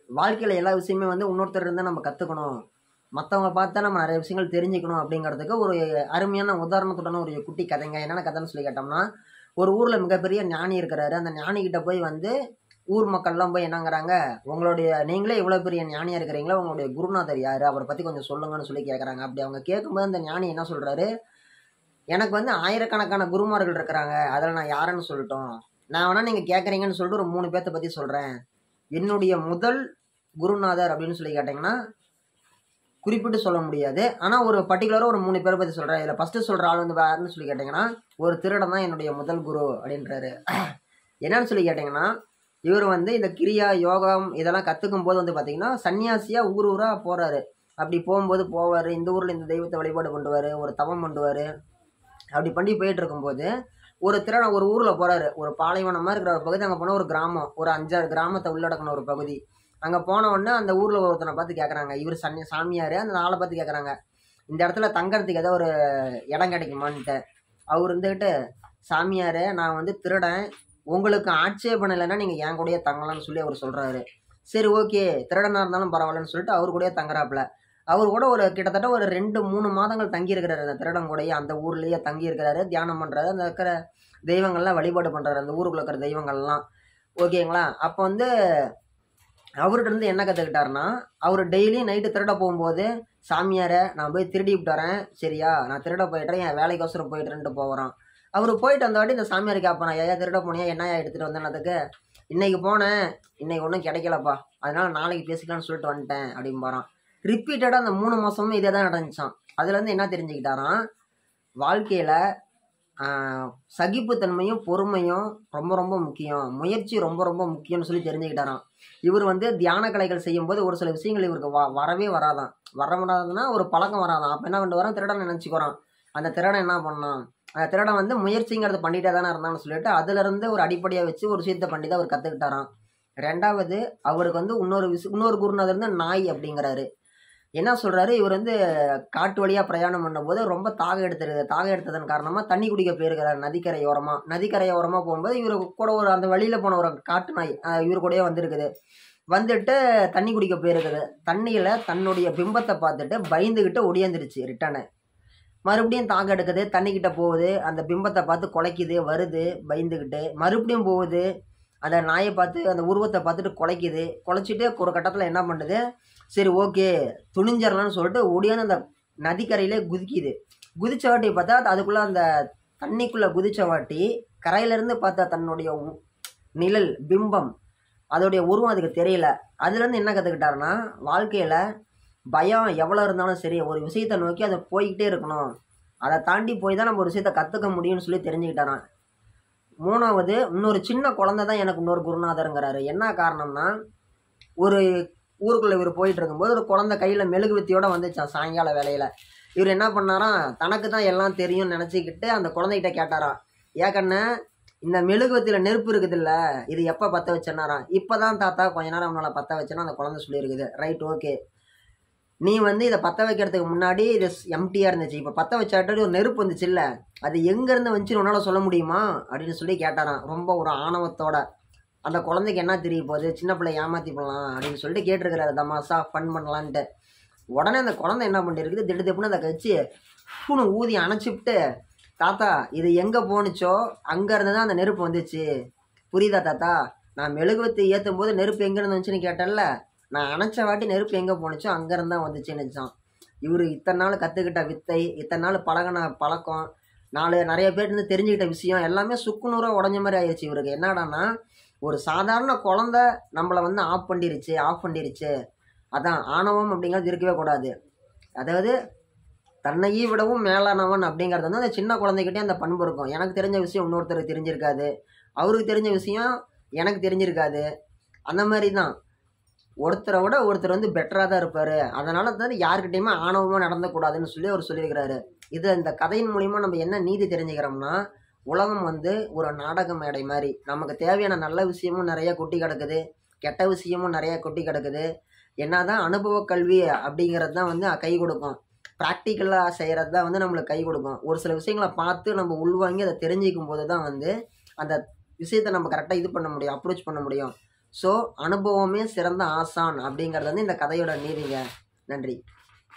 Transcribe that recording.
வாழ்க்கையில் எல்லா விஷயமே வந்து இன்னொருத்தர் இருந்தால் நம்ம கற்றுக்கணும் மற்றவங்க பார்த்தா நம்ம நிறைய விஷயங்கள் தெரிஞ்சுக்கணும் அப்படிங்கிறதுக்கு ஒரு அருமையான உதாரணத்துடன் ஒரு குட்டி கதைங்க என்னென்ன கதைன்னு சொல்லி கேட்டோம்னா ஒரு ஊரில் மிகப்பெரிய ஞானி இருக்கிறாரு அந்த ஞானிகிட்ட போய் வந்து ஊர் மக்கள்லாம் போய் என்னங்கிறாங்க உங்களுடைய நீங்களே இவ்வளோ பெரிய ஞானியாக இருக்கிறீங்களா உங்களுடைய குருநாதர் யார் அவரை பற்றி கொஞ்சம் சொல்லுங்கன்னு சொல்லி கேட்குறாங்க அப்படி அவங்க கேட்கும்போது அந்த ஞானி என்ன சொல்கிறாரு எனக்கு வந்து ஆயிரக்கணக்கான குருமார்கள் இருக்கிறாங்க அதில் நான் யாருன்னு சொல்லட்டும் நான் வேணா நீங்கள் கேட்குறீங்கன்னு சொல்லிட்டு ஒரு மூணு பேர்த்த பற்றி சொல்கிறேன் என்னுடைய முதல் குருநாதர் அப்படின்னு சொல்லி கேட்டிங்கன்னா குறிப்பிட்டு சொல்ல முடியாது ஆனால் ஒரு பர்டிகுலராக ஒரு மூணு பேரை பற்றி சொல்கிறேன் இதில் ஃபஸ்ட்டு சொல்கிற ஆள் வந்து யாருன்னு சொல்லி கேட்டிங்கன்னா ஒரு திருடன் தான் என்னுடைய முதல் குரு அப்படின்றாரு என்னன்னு சொல்லி கேட்டிங்கன்னா இவர் வந்து இந்த கிரியா யோகம் இதெல்லாம் கற்றுக்கும் போது வந்து பார்த்தீங்கன்னா சன்னியாசியாக ஊர் ஊராக போகிறாரு அப்படி போகும்போது போவார் இந்த ஊரில் இந்த தெய்வத்தை வழிபாடு பண்ணுவார் ஒரு தவம் பண்ணுவார் அப்படி பண்ணி போயிட்டு இருக்கும்போது ஒரு திருடன் ஒரு ஊரில் போகிறாரு ஒரு பாலைவனமாக இருக்கிற ஒரு பகுதி அங்கே போனால் ஒரு கிராமம் ஒரு அஞ்சாறு கிராமத்தை உள்ளடக்கின ஒரு பகுதி அங்கே போன உடனே அந்த ஊரில் ஒருத்தனை பார்த்து கேட்குறாங்க இவர் சன்னி சாமியார் அந்த ஆளை பார்த்து கேட்குறாங்க இந்த இடத்துல தங்கறதுக்கு ஏதோ ஒரு இடம் கிடைக்குமான்ட்டு அவர் இருந்துக்கிட்டு சாமியாரே நான் வந்து திருடன் உங்களுக்கு ஆட்சேபணம் இல்லைன்னா நீங்கள் என் கூடயே தங்கலாம்னு சொல்லி அவர் சொல்கிறாரு சரி ஓகே திருடனாக இருந்தாலும் பரவாயில்லன்னு சொல்லிட்டு அவர் கூடயே தங்குறாப்புல அவர் கூட ஒரு கிட்டத்தட்ட ஒரு ரெண்டு மூணு மாதங்கள் தங்கி இருக்கிறாரு அந்த திருடன் கூடயே அந்த ஊர்லேயே தங்கி இருக்கிறாரு தியானம் பண்ணுறாரு அந்த இருக்கிற தெய்வங்கள்லாம் வழிபாடு பண்ணுறாரு அந்த ஊருக்குள்ள இருக்கிற தெய்வங்கள்லாம் ஓகேங்களா அப்போ வந்து அவர்கிட்ட இருந்து என்ன கற்றுக்கிட்டாருன்னா அவர் டெய்லியும் நைட்டு திருட போகும்போது சாமியாரை நான் போய் திருடி விட்டு வரேன் சரியா நான் திருட போயிட்டுறேன் என் வேலைக்கோசரம் போயிட்டுறேன்ட்டு போகிறான் அவர் போயிட்டு அந்த வாட்டி இந்த சாமியார் கேட்பான் ஏயா திருட போனியா என்னையா எடுத்துகிட்டு வந்தேன்னதுக்கு இன்னைக்கு போனேன் இன்னைக்கு ஒன்றும் கிடைக்கலப்பா அதனால நாளைக்கு பேசிக்கலாம்னு சொல்லிட்டு வந்துட்டேன் அப்படின்னு போகிறான் ரிப்பீட்டடாக அந்த மூணு மாதமும் இதே தான் நடந்துச்சான் அதுலேருந்து என்ன தெரிஞ்சுக்கிட்டாராம் வாழ்க்கையில் சகிப்புத்தன்மையும் பொறுமையும் ரொம்ப ரொம்ப முக்கியம் முயற்சி ரொம்ப ரொம்ப முக்கியம்னு சொல்லி தெரிஞ்சுக்கிட்டாராம் இவர் வந்து தியான கலைகள் செய்யும்போது ஒரு சில விஷயங்கள் இவருக்கு வ வரவே வராதான் வர முடியாதுன்னா ஒரு பழக்கம் வராதான் அப்போ என்ன பண்ணிட்டு வரான் திருடன் நினச்சிக்கிறான் அந்த திருடன் என்ன பண்ணான் அந்த திருடன் வந்து முயற்சிங்கிறது பண்ணிட்டே தானே இருந்தான்னு சொல்லிட்டு அதுலேருந்து ஒரு அடிப்படையாக வச்சு ஒரு விஷயத்தை பண்ணி தான் அவர் கற்றுக்கிட்டாராம் ரெண்டாவது அவருக்கு வந்து இன்னொரு விஷயம் இன்னொரு குருநாதர் வந்து நாய் அப்படிங்கிறாரு என்ன சொல்கிறாரு இவர் வந்து காட்டு வழியாக பிரயாணம் பண்ணும்போது ரொம்ப தாகம் எடுத்துருது தாகம் எடுத்ததன் காரணமாக தண்ணி குடிக்க போயிருக்கிறார் நதிக்கரை ஓரமாக நதிக்கரை ஓரமாக போகும்போது இவர் கூட ஒரு அந்த வழியில் போன ஒரு காட்டு நாய் அஹ் இவர் கூடயே வந்திருக்குது வந்துட்டு தண்ணி குடிக்க போயிருக்குது தண்ணியில் தன்னுடைய பிம்பத்தை பார்த்துட்டு பயந்துக்கிட்டு ஒடியாந்துருச்சு ரிட்டனு மறுபடியும் தாகம் எடுக்குது தண்ணிக்கிட்ட போகுது அந்த பிம்பத்தை பார்த்து குலைக்குது வருது பயந்துக்கிட்டு மறுபடியும் போகுது அந்த நாயை பார்த்து அந்த உருவத்தை பார்த்துட்டு குலைக்குது குலைச்சிட்டு ஒரு கட்டத்தில் என்ன பண்ணுது சரி ஓகே துணிஞ்சிடலாம்னு சொல்லிட்டு ஒடியாந்து அந்த நதிக்கரையிலே குதிக்குது குதிச்ச வாட்டி பார்த்தா அது அதுக்குள்ளே அந்த தண்ணிக்குள்ளே குதிச்ச வாட்டி கரையிலேருந்து பார்த்தா தன்னுடைய உ- நிழல் பிம்பம் அதோடைய உருவம் அதுக்கு தெரியல அதுலேருந்து என்ன கற்றுக்கிட்டாருன்னா வாழ்க்கையில் பயம் எவ்வளோ இருந்தாலும் சரி ஒரு விஷயத்தை நோக்கி அதை போய்கிட்டே இருக்கணும் அதை தாண்டி போய் தான் நம்ம ஒரு விஷயத்தை கற்றுக்க முடியும்னு சொல்லி தெரிஞ்சுக்கிட்டாரான் மூணாவது இன்னொரு சின்ன குழந்தை தான் எனக்கு இன்னொரு குருநாதருங்கிறாரு என்ன காரணம்னா ஒரு ஊருக்குள்ளே இவர் போயிட்டு இருக்கும்போது ஒரு குழந்தை கையில் மெழுகுவத்தியோட வந்துச்சான் சாயங்கால வேலையில் இவர் என்ன பண்ணாராம் தனக்கு தான் எல்லாம் தெரியும்னு நினச்சிக்கிட்டு அந்த குழந்தைகிட்ட கேட்டாராம் ஏக்கண்ணே இந்த மெழுகுவத்தியில் நெருப்பு இருக்குதுல்ல இது எப்போ பற்ற வச்சேன்னாராம் இப்போ தான் தாத்தா கொஞ்ச நேரம் அவனால் பற்ற வச்சேன்னா அந்த குழந்தை சொல்லியிருக்குது ரைட் ஓகே நீ வந்து இதை பற்ற வைக்கிறதுக்கு முன்னாடி இது எம்டியாக இருந்துச்சு இப்போ பற்ற வச்சாட்டி ஒரு நெருப்பு வந்துச்சு இல்லை அது எங்கேருந்து வந்துச்சுன்னு உன்னால் சொல்ல முடியுமா அப்படின்னு சொல்லி கேட்டாராம் ரொம்ப ஒரு ஆணவத்தோட அந்த குழந்தைக்கு என்ன தெரிய போகுது சின்ன பிள்ளை ஏமாத்தி பண்ணலாம் அப்படின்னு சொல்லிட்டு கேட்டிருக்கிறாரு தமாசா ஃபன் பண்ணலான்ட்டு உடனே அந்த குழந்தை என்ன பண்ணிருக்குது திட்டு திப்புன்னு அதை கழிச்சு ஃபுனு ஊதி அணைச்சிவிட்டு தாத்தா இது எங்கே போணுச்சோ அங்கேருந்து தான் அந்த நெருப்பு வந்துச்சு புரியுதா தாத்தா நான் மெழுகுவத்தை ஏற்றும் போது நெருப்பு எங்கேருந்து வந்துச்சுன்னு கேட்டேன்ல நான் அணைச்ச வாட்டி நெருப்பு எங்கே போணுச்சோ அங்கேருந்து தான் வந்துச்சுன்னு வச்சான் இவர் இத்தனை நாள் கற்றுக்கிட்ட வித்தை இத்தனை நாள் பழகின பழக்கம் நாலு நிறைய பேர் இருந்து தெரிஞ்சுக்கிட்ட விஷயம் எல்லாமே சுக்குநூறாக உடஞ்ச மாதிரி ஆயிடுச்சு இவருக்கு என்னடான்னா ஒரு சாதாரண குழந்த நம்மளை வந்து ஆஃப் பண்ணிருச்சு ஆஃப் பண்ணிருச்சு அதான் ஆணவம் அப்படிங்கிறது இருக்கவே கூடாது அதாவது தன்னையே விடவும் மேலானவன் அப்படிங்கிறது வந்து அந்த சின்ன குழந்தைகிட்டே அந்த பண்பு இருக்கும் எனக்கு தெரிஞ்ச விஷயம் இன்னொருத்தருக்கு தெரிஞ்சிருக்காது அவருக்கு தெரிஞ்ச விஷயம் எனக்கு தெரிஞ்சிருக்காது அந்த மாதிரி தான் ஒருத்தரை விட ஒருத்தர் வந்து பெட்டராக தான் இருப்பார் அதனால தான் யாருக்கிட்டையுமே ஆணவமாக நடந்தக்கூடாதுன்னு சொல்லி அவர் சொல்லியிருக்கிறாரு இது இந்த கதையின் மூலிமா நம்ம என்ன நீதி தெரிஞ்சுக்கிறோம்னா உலகம் வந்து ஒரு நாடக மேடை மாதிரி நமக்கு தேவையான நல்ல விஷயமும் நிறைய கொட்டி கிடக்குது கெட்ட விஷயமும் நிறைய கொட்டி கிடக்குது என்னதான் அனுபவ கல்வி அப்படிங்கிறது தான் வந்து கை கொடுக்கும் ப்ராக்டிக்கலாக செய்கிறது தான் வந்து நம்மளுக்கு கை கொடுக்கும் ஒரு சில விஷயங்களை பார்த்து நம்ம உள்வாங்கி அதை தெரிஞ்சிக்கும் போது தான் வந்து அந்த விஷயத்தை நம்ம கரெக்டாக இது பண்ண முடியும் அப்ரோச் பண்ண முடியும் ஸோ அனுபவமே சிறந்த ஆசான் அப்படிங்கிறது வந்து இந்த கதையோட நீதிங்க நன்றி